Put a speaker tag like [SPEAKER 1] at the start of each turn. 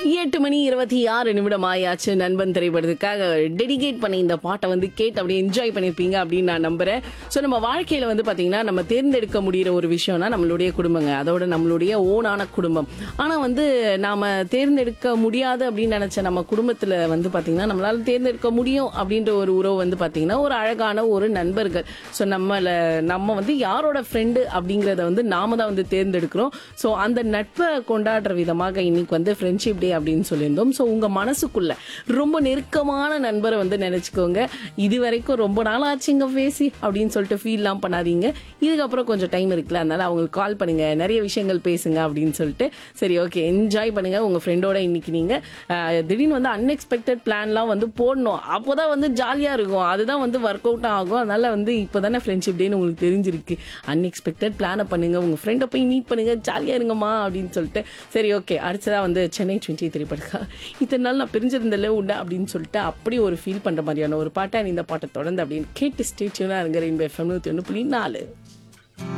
[SPEAKER 1] எட்டு மணி இருபத்தி ஆறு நிமிடம் ஆயாச்சு நண்பன் திரைப்படத்துக்காக டெடிகேட் பண்ணி இந்த பாட்டை வந்து கேட்டு அப்படியே என்ஜாய் பண்ணியிருப்பீங்க அப்படின்னு நான் நம்புறேன் ஸோ நம்ம வாழ்க்கையில வந்து பாத்தீங்கன்னா நம்ம தேர்ந்தெடுக்க முடியிற ஒரு விஷயம்னா நம்மளுடைய குடும்பங்க அதோட நம்மளுடைய ஓனான குடும்பம் ஆனா வந்து நாம தேர்ந்தெடுக்க முடியாது அப்படின்னு நினைச்ச நம்ம குடும்பத்துல வந்து பாத்தீங்கன்னா நம்மளால தேர்ந்தெடுக்க முடியும் அப்படின்ற ஒரு உறவு வந்து பாத்தீங்கன்னா ஒரு அழகான ஒரு நண்பர்கள் ஸோ நம்மள நம்ம வந்து யாரோட ஃப்ரெண்டு அப்படிங்கறத வந்து நாம தான் வந்து தேர்ந்தெடுக்கிறோம் ஸோ அந்த நட்பை கொண்டாடுற விதமாக இன்னைக்கு வந்து ஃப்ரெண்ட்ஷிப் டே அப்படின்னு சொல்லியிருந்தோம் ஸோ உங்க மனசுக்குள்ள ரொம்ப நெருக்கமான நண்பரை வந்து நினைச்சுக்கோங்க இது வரைக்கும் ரொம்ப நாள் ஆச்சுங்க பேசி அப்படின்னு சொல்லிட்டு ஃபீல்லாம் பண்ணாதீங்க இதுக்கப்புறம் கொஞ்சம் டைம் இருக்குல்ல அதனால அவங்களுக்கு கால் பண்ணுங்க நிறைய விஷயங்கள் பேசுங்க அப்படின்னு சொல்லிட்டு சரி ஓகே என்ஜாய் பண்ணுங்க உங்க ஃப்ரெண்டோட இன்னைக்கு நீங்க அஹ், திடீர்னு வந்து அன்எக்ஸ்பெக்டட் பிளான்லாம் வந்து போடணும் அப்போதான் வந்து ஜாலியா இருக்கும் அதுதான் வந்து ஒர்க் அவுட் ஆகும் அதனால வந்து இப்போதானே ஃப்ரெண்ட்ஷிப் டேன்னு உங்களுக்கு தெரிஞ்சிருக்கு அன்எக்ஸ்பெக்டட் பிளானை பண்ணுங்க உங்க ஃப்ரெண்டை போய் மீட் பண்ணுங்க ஜாலியா இருங்கம்மா அப்படின்னு சொல்லிட்டு சரி ஓகே அடுத்ததா வந்து சென்னை டுவெண்ட்டி திரைப்படக்கா இத்தனை நாள் நான் பிரிஞ்சிருந்தல உண்டா அப்படின்னு சொல்லிட்டு அப்படி ஒரு ஃபீல் பண்ற மாதிரியான ஒரு பாட்டை இந்த பாட்டை தொடர்ந்து அப்படின்னு கேட்டு ஸ்டேட்யூனா இருங்க ரெயின்போ எஃப்எம் நூற்றி ஒன்று புள்ளி நாலு